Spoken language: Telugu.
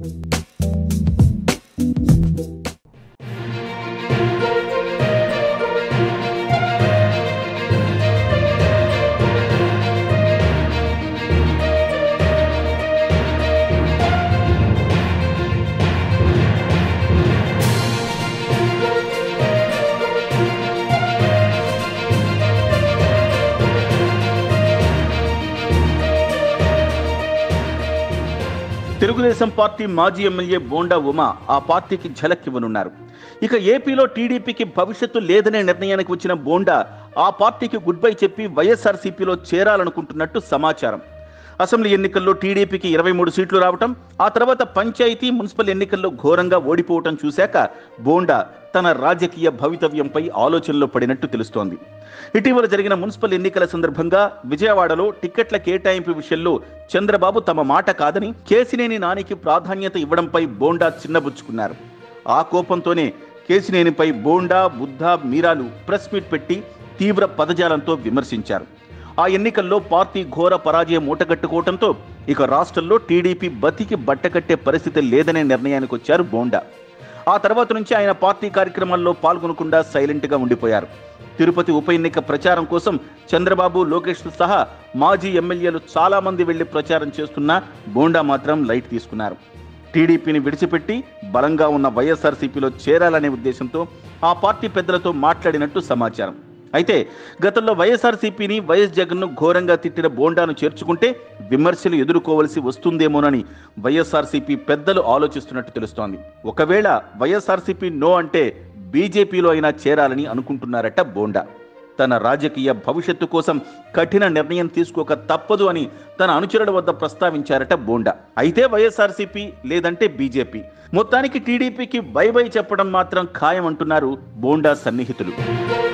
తెలుగుదేశం పార్టీ మాజీ ఎమ్మెల్యే బోండా ఉమా ఆ పార్టీకి ఝలక్ ఇవ్వనున్నారు ఇక ఏపీలో టీడీపీకి భవిష్యత్తు లేదనే నిర్ణయానికి వచ్చిన బోండా ఆ పార్టీకి గుడ్ బై చెప్పి వైఎస్ఆర్సీపీలో చేరాలనుకుంటున్నట్టు సమాచారం అసెంబ్లీ ఎన్నికల్లో టీడీపీకి ఇరవై మూడు సీట్లు రావటం ఆ తర్వాత పంచాయతీ మున్సిపల్ ఎన్నికల్లో ఘోరంగా ఓడిపోవటం చూశాక బోండా తన రాజకీయ భవితవ్యంపై ఆలోచనలో పడినట్టు తెలుస్తోంది ఇటీవల జరిగిన మున్సిపల్ ఎన్నికల సందర్భంగా విజయవాడలో టిక్కెట్ల కేటాయింపు విషయంలో చంద్రబాబు తమ మాట కాదని కేసినేని నానికి ప్రాధాన్యత ఇవ్వడంపై బోండా చిన్నబుచ్చుకున్నారు ఆ కోపంతోనే కేసినేనిపై బోండా బుద్ధ మీరాలు ప్రెస్ మీట్ పెట్టి తీవ్ర పదజాలంతో విమర్శించారు ఆ ఎన్నికల్లో పార్టీ ఘోర పరాజయం మూటగట్టుకోవడంతో ఇక రాష్ట్రంలో టీడీపీ బతికి బట్టకట్టే పరిస్థితి లేదనే నిర్ణయానికి వచ్చారు బోండా ఆ తర్వాత నుంచి ఆయన పార్టీ కార్యక్రమాల్లో పాల్గొనకుండా సైలెంట్గా ఉండిపోయారు తిరుపతి ఉప ఎన్నిక ప్రచారం కోసం చంద్రబాబు లోకేష్ సహా మాజీ ఎమ్మెల్యేలు చాలా మంది వెళ్లి ప్రచారం చేస్తున్నా బోండా మాత్రం లైట్ తీసుకున్నారు టీడీపీని విడిచిపెట్టి బలంగా ఉన్న వైఎస్ఆర్సీపీలో చేరాలనే ఉద్దేశంతో ఆ పార్టీ పెద్దలతో మాట్లాడినట్టు సమాచారం అయితే గతంలో వైఎస్ఆర్సీపీని వైఎస్ జగన్ను ఘోరంగా తిట్టిన బోండాను చేర్చుకుంటే విమర్శలు ఎదుర్కోవలసి వస్తుందేమోనని వైఎస్ఆర్సీపీ పెద్దలు ఆలోచిస్తున్నట్టు తెలుస్తోంది ఒకవేళ వైఎస్ఆర్సీపీ నో అంటే బీజేపీలో అయినా చేరాలని అనుకుంటున్నారట బోండా తన రాజకీయ భవిష్యత్తు కోసం కఠిన నిర్ణయం తీసుకోక తప్పదు అని తన అనుచరుల వద్ద ప్రస్తావించారట బోండా అయితే వైఎస్ఆర్సీపీ లేదంటే బీజేపీ మొత్తానికి టీడీపీకి బై బై చెప్పడం మాత్రం ఖాయం అంటున్నారు బోండా సన్నిహితులు